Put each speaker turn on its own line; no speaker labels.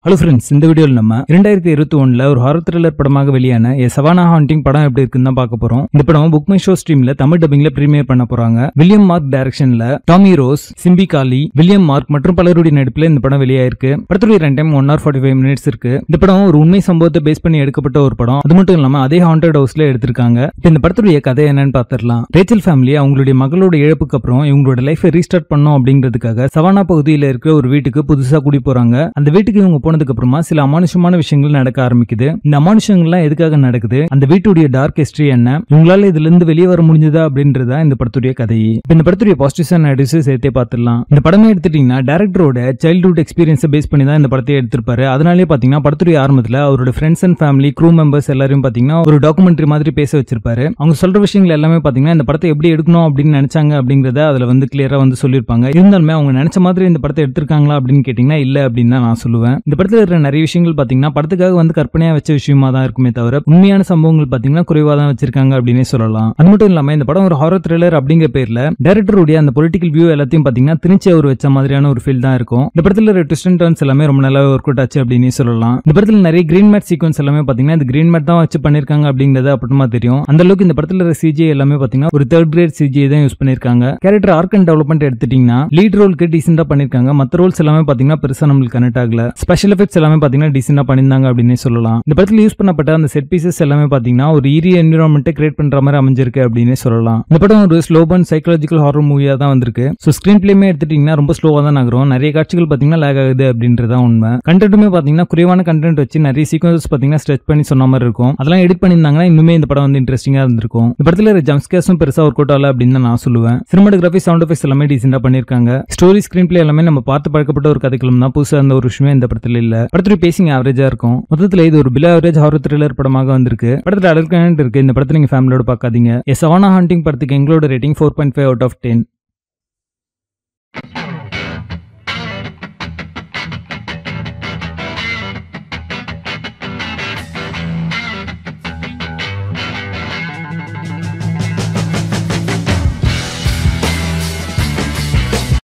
hello friends இந்த வீடியோவில் நம்ம இரண்டாயிரத்தி இருபத்தி ஒண்ணுல ஒரு ஹாரர் த்ரில்லர் படமாக வெளியான ஏ சவானா ஹாண்டிங் படம் எப்படி இருக்குன்னு தான் பார்க்க போறோம் இந்த படம் புக் மை ஷோ ஸ்ட்ரீம்ல தமிழ் டப்பிங்ல பிரீமியர் பண்ண போறாங்க வில்லியம் மார்க் டைரக்ஷன்ல டாமி ரோஸ் சிம்பி காலி வில்லியம் மார்க் மற்றும் பலருடைய நடிப்புல இந்த படம் வெளியாயிருக்கு படத்துடைய run time one hour forty five minutes இருக்கு இந்த படம் ஒரு உண்மை சம்பவத்தை பேஸ் பண்ணி எடுக்கப்பட்ட ஒரு படம் அது மட்டும் இல்லாம அதே ஹாண்டட் ஹவுஸ்ல எடுத்திருக்காங்க இப்போ இந்த படத்துடைய கதை என்னன்னு பார்த்துடலாம் ரேச்சல் ஃபேமிலி அவங்களுடைய மகளோட இழப்புக்கு அப்புறம் இவங்களோட லைஃபை ரீஸ்டார்ட் பண்ணோம் அப்படிங்கிறதுக்காக சவானா பகுதியில் இருக்கிற ஒரு வீட்டுக்கு புதுசா குடி போறாங்க அந்த வீட்டுக்கு இவங்க போனதுக்கு அப்புறமா சில அமானுஷமான விஷயங்கள் நடக்க ஆரம்பிக்குது இந்த அமானுஷங்கள்லாம் எதுக்காக நடக்குது அந்த வீட்டுடைய டார்க் ஹிஸ்டரி என்ன இவங்களால இதுல இருந்து வெளியே வர முடிஞ்சதா அப்படின்றதா இந்த படத்துடைய கதை இப்ப இந்த படத்துடைய பாசிட்டிவ்ஸ் அண்ட் நெகட்டிவ்ஸ் சேர்த்தே பார்த்துடலாம் இந்த படமே எடுத்துட்டீங்கன்னா டேரக்டரோட சைல்ட்ஹுட் எக்ஸ்பீரியன்ஸை பேஸ் பண்ணி தான் இந்த படத்தை எடுத்திருப்பாரு அதனாலே பாத்தீங்கன்னா படத்துடைய ஆரம்பத்துல அவரோட friends and family crew members எல்லாரையும் பாத்தீங்கன்னா ஒரு டாக்குமெண்ட்ரி மாதிரி பேச வச்சிருப்பாரு அவங்க சொல்ற விஷயங்கள் எல்லாமே பாத்தீங்கன்னா இந்த படத்தை எப்படி எடுக்கணும் அப்படின்னு நினைச்சாங்க அப்படிங்கறத அதுல வந்து கிளியரா வந்து சொல்லியிருப்பாங்க இருந்தாலுமே அவங்க நினைச்ச மாதிரி இந்த படத்தை எடுத்திருக்காங்களா அப்படின்னு கேட்டீங்கன்னா இல்ல அப்படின்னு தான் நான் சொல்லுவேன் இந்த படத்துல இருக்கிற நிறைய விஷயங்கள் பாத்தீங்கன்னா படத்துக்காக வந்து கற்பனையா வச்ச விஷயமா தான் இருக்குமே தவிர உண்மையான சம்பவங்கள் பாத்தீங்கன்னா குறைவா தான் வச்சிருக்காங்க அப்படின்னே சொல்லலாம் அது மட்டும் இல்லாம இந்த படம் ஒரு ஹாரர் த்ரில்லர் அப்படிங்கிற பேர்ல டேரக்டருடைய அந்த பொலிட்டிக்கல் வியூ எல்லாத்தையும் பாத்தீங்கன்னா திருச்சி அவர் வச்ச மாதிரியான ஒரு ஃபீல் தான் இருக்கும் இந்த படத்துல இருக்கிற ட்விஸ்ட் அண்ட் டர்ன்ஸ் எல்லாமே ரொம்ப நல்லா ஒர்க் அவுட் ஆச்சு அப்படின்னே சொல்லலாம் இந்த படத்துல நிறைய கிரீன் மேட் சீக்வன்ஸ் எல்லாமே பாத்தீங்கன்னா இந்த கிரீன் மேட் தான் வச்சு பண்ணிருக்காங்க அப்படிங்கறது அப்புறமா தெரியும் அந்த அளவுக்கு இந்த படத்துல இருக்கிற சிஜி எல்லாமே பாத்தீங்கன்னா ஒரு தேர்ட் கிரேட் சிஜி தான் யூஸ் பண்ணிருக்காங்க கேரக்டர் ஆர்க் அண்ட் டெவலப்மெண்ட் எடுத்துட்டீங்கன்னா லீட் ரோலுக்கு டீசெண்டா பண்ணிருக்காங்க மத்த ரோல்ஸ் எல்லாமே பாத்தீங்கன்னா பெருசா நம்மளுக்கு கனெக்ட் ஆகல ஸ்பெஷல் எஃபெக்ட்ஸ் எல்லாமே பாத்தீங்கன்னா டீசெண்டா பண்ணிருந்தாங்க அப்படின்னே சொல்லலாம் இந்த படத்துல யூஸ் பண்ணப்பட்ட அந்த செட் பீசஸ் எல்லாமே பாத்தீங்கன்னா ஒரு ஈரிய என்விரான்மெண்ட் கிரியேட் பண்ற மாதிரி அமைஞ்சிருக்கு அப்படின்னே சொல்லலாம் இந்த படம் ஒரு ஸ்லோ பன் சைக்காலஜிக்கல் ஹாரர் மூவியா தான் வந்திருக்கு ஸோ ஸ்கிரீன் பிளேமே எடுத்துட்டீங்கன்னா ரொம்ப ஸ்லோவா தான் நகரும் நிறைய காட்சிகள் பாத்தீங்கன்னா லேக் ஆகுது அப்படின்றதான் உண்மை கண்டென்ட்டுமே பாத்தீங்கன்னா குறைவான கண்டென்ட் வச்சு நிறைய சீக்வன்சஸ் பாத்தீங்கன்னா ஸ்ட்ரெச் பண்ணி சொன்ன மாதிரி இருக்கும் அதெல்லாம் எடிட் பண்ணியிருந்தாங்கன்னா இன்னுமே இந்த படம் வந்து இன்ட்ரெஸ்டிங்கா இருந்திருக்கும் இந்த படத்துல ஜம்ஸ்கேஸும் பெருசா ஒர்க் அவுட் ஆகல அப்படின்னு தான் நான் சொல்லுவேன் சினிமாட்டோகிராஃபி சவுண்ட் எஃபெக்ட்ஸ் எல்லாமே டீசெண்டா பண்ணிருக்காங்க ஸ்டோரி ஸ்கிரீன் பிளே எல்லாமே நம்ம பார்த்து பழக்கப்பட்ட ஒரு கதைக்களம் தான் புதுசா இருந்த ஒரு விஷயமே இந்த படத்துல இல்ல படத்துடைய பேசிங் ஆவரேஜா இருக்கும் மொத்தத்துல இது ஒரு பிலோ ஆவரேஜ் ஹாரர் த்ரில்லர் படமாக வந்திருக்கு படத்துல அடர்கனன்ட் இருக்கு இந்த படத்தை நீங்க ஃபேமிலியோட பார்க்காதீங்க எஸ் சவானா ஹண்டிங் படத்துக்கு எங்களோட rating four point five out of ten